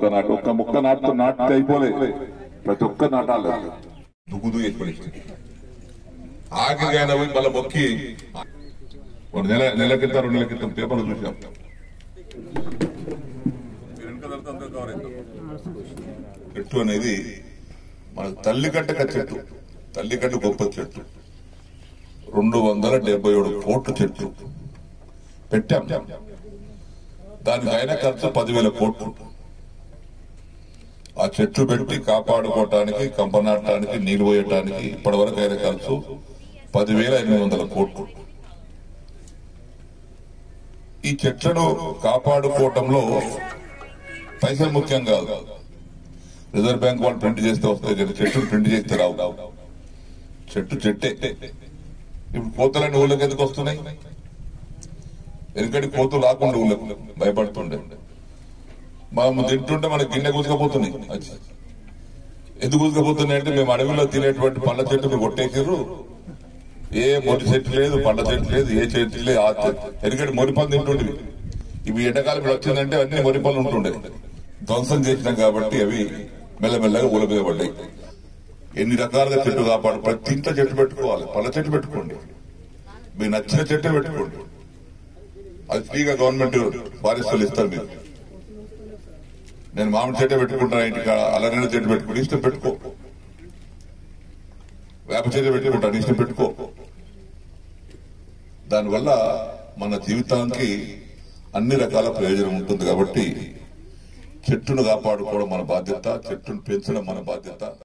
మొక్క నాటు ఒక్క మొక్క నాటుతో నాటితే అయిపోలే ప్రతి ఒక్క నాటాలి దుగ్గుదు ఎక్కువ ఆఖరికి ఆయన పోయి మళ్ళీ మొక్కి ఒక నెల నెల క్రితం రెండు నెలల క్రితం పేపర్ చూసాం చెట్టు అనేది మన తల్లి కట్టక చెట్టు తల్లి కట్టు గొప్ప చెట్టు రెండు వందల డెబ్బై ఏడు కోట్ల చెట్టు పెట్టాం దానికి అయిన ఖర్చు పదివేల కోట్లు ఆ చెట్లు పెట్టి కాపాడుకోవటానికి కంపనాడటానికి నీళ్లు పోయటానికి ఇప్పటి వరకు అయిన ఖర్చు పదివేల ఎనిమిది వందల కోట్లు ఈ చెట్లను కాపాడుకోవటంలో పైసలు ముఖ్యం కాదు రిజర్వ్ బ్యాంక్ వాళ్ళు ప్రింట్ చేస్తే వస్తాయి కానీ చెట్లు ప్రింట్ చేస్తే రావు చెట్టు చెట్టే ఇప్పుడు కోతలన్నీ ఊళ్ళకి ఎందుకు వస్తున్నాయి ఎందుకంటే కోతులు రాకుండా ఊళ్ళకు భయపడుతుండే మనం తింటుంటే మనకి గిన్నె కూసుకపోతున్నాయి అచ్చి. ఎందుకు కూసుకపోతున్నాయి అంటే మేము అడవిలో తినేటువంటి పళ్ళ చెట్టు మీరు కొట్టేసారు ఏ మొరి చెట్టు లేదు పండ్ల చెట్టు లేదు ఏ చెట్టు లేదు ఆ చెట్టు ఎందుకంటే మొరి పళ్ళు తింటుండేవి ఇవి ఎండాకాలం ఇప్పుడు వచ్చిందంటే అన్ని మొరి పళ్ళు ఉంటుండే ధ్వంసం చేసినాం కాబట్టి అవి మెల్లమెల్లగా ఊల మీద పడ్డాయి ఎన్ని రకాలుగా చెట్టు కాపాడు ప్రతి ఇంట్లో చెట్టు పెట్టుకోవాలి పళ్ళ చెట్టు పెట్టుకోండి మీకు నచ్చిన చెట్టు పెట్టుకోండి అది ఫ్రీగా గవర్నమెంట్ ఫారెస్టులు ఇస్తారు మీరు నేను మామిడి చెట్టు పెట్టుకుంటాను ఇంటికి అల్లరైన చెట్టు పెట్టుకుంటే ఇష్టం పెట్టుకో వేప చెట్టు పెట్టుకుంటాను ఇష్టం పెట్టుకో దానివల్ల మన జీవితానికి అన్ని రకాల ప్రయోజనం ఉంటుంది కాబట్టి చెట్టును కాపాడుకోవడం మన బాధ్యత చెట్టును పెంచడం మన బాధ్యత